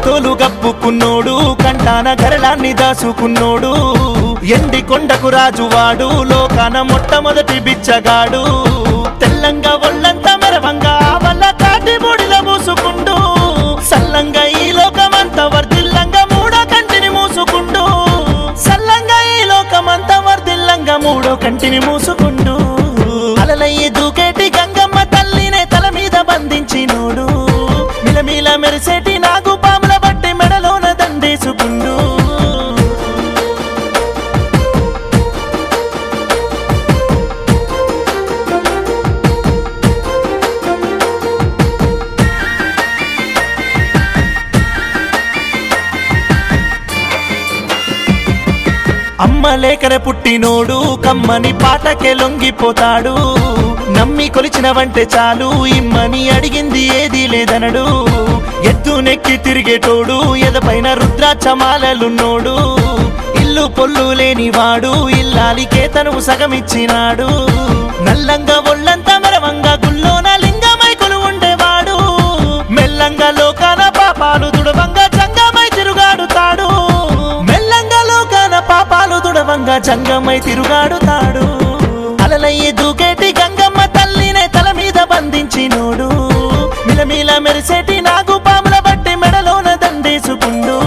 పులితోలు గప్పుకున్నోడు కంటాన గరళాన్ని దాసుకున్నోడు ఎండి కొండకు రాజువాడు లోకాన మొట్టమొదటి బిచ్చగాడు తెల్లంగా ఒళ్ళంతా మెరవంగా వల్ల కాటి బూడిద మూసుకుండు సల్లంగా ఈ లోకమంతా వర్దిల్లంగా మూడో కంటిని మూసుకుండు సల్లంగా ఈ లోకమంతా వర్దిల్లంగా మూడో కంటిని మూసుకుండు అలలయ్యి దూకేటి గంగమ్మ తల్లినే తల మీద బంధించినోడు మిలమిల మెరిసేటి నాగు పాముల బట్టి మెడలోన దండేసుకుండు అమ్మ లేకన పుట్టినోడు కమ్మని పాటకే లొంగిపోతాడు నమ్మి కొలిచిన వంటే చాలు ఇమ్మని అడిగింది ఏదీ లేదనడు ఎద్దు నెక్కి తిరిగేటోడు ఎదపైన రుద్రాచమాలలున్నోడు ఇల్లు పొల్లు లేనివాడు ఇల్లాలికే తను సగమిచ్చినాడు నల్లంగా ఒళ్ళంతా మరవంగా గుల్లోన లింగమైకులు ఉండేవాడు మెల్లంగా లోకాన పాపాలు దుడవంగా జంగమై తిరుగాడుతాడు మెల్లంగా లోకాన పాపాలు దుడవంగా జంగమై తిరుగాడుతాడు అలలయ్యి దూకేటి గంగమ్మ తల్లినే తల మీద బంధించినోడు మిలమిల మెరిసేటి నాగు పాముల బట్టి మెడలోన దండేసుకుండు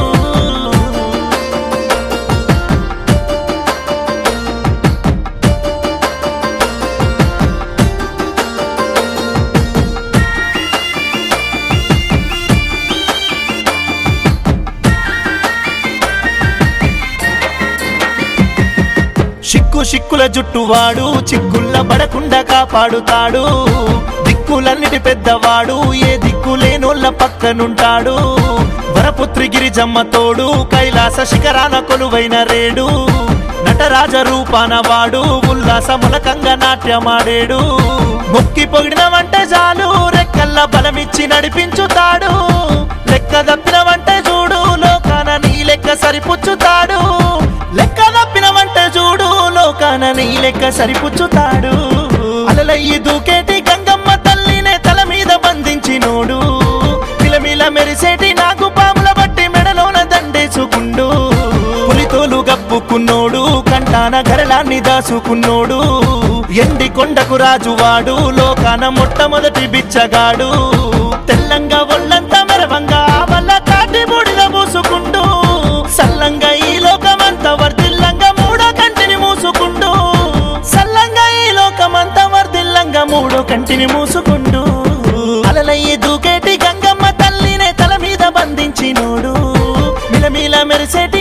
సిక్కు సిక్కుల జుట్టువాడు చిక్కుల్ల పడకుండా కాపాడుతాడు దిక్కులన్నిటి పెద్దవాడు ఏ దిక్కు లేనోళ్ళ పక్కనుంటాడు వరపుత్రి గిరిజమ్మ తోడు కైలాస శిఖరాన కొలువైన రేడు నటరాజ రూపాన వాడు ఉల్లాస ములకంగా నాట్యమాడేడు మొక్కి పొగిడిన వంటే చాలు రెక్కల్ల బలమిచ్చి నడిపించుతాడు లెక్క తప్పిన వంటే చూడు లోకాన నీ లెక్క సరిపుచ్చుతాడు లెక్క తప్పిన వంటే చూడు లోకాన నీ లెక్క సరిపుచ్చుతాడు అలలయ్యి దూకేటి గంగమ్మ తల్లినే తల మీద బంధించినోడు మిలమిల మెరిసేటి నాగు పాముల బట్టి మెడలోన దండేసుకుండు పులితోలు గప్పుకున్నోడు కంటాన గరళాన్ని దాసుకున్నోడు ఎండి కొండకు రాజువాడు లోకాన మొట్టమొదటి బిచ్చగాడు తెల్లంగా ఒళ్ళంతా మెరవంగా వల్ల కాటి బూడిద మూసుకుంటూ సల్లంగా ఈ లోకమంతా వర్దిల్లంగా మూడో కంటిని మూసుకుంటూ సల్లంగా ఈ లోకమంతా వర్దిల్లంగా మూడో కంటిని మూసుకుంటూ అలలయ్యి దూకేటి గంగమ్మ తల్లినే తల మీద బంధించినోడు మిలమిల మెరిసేటి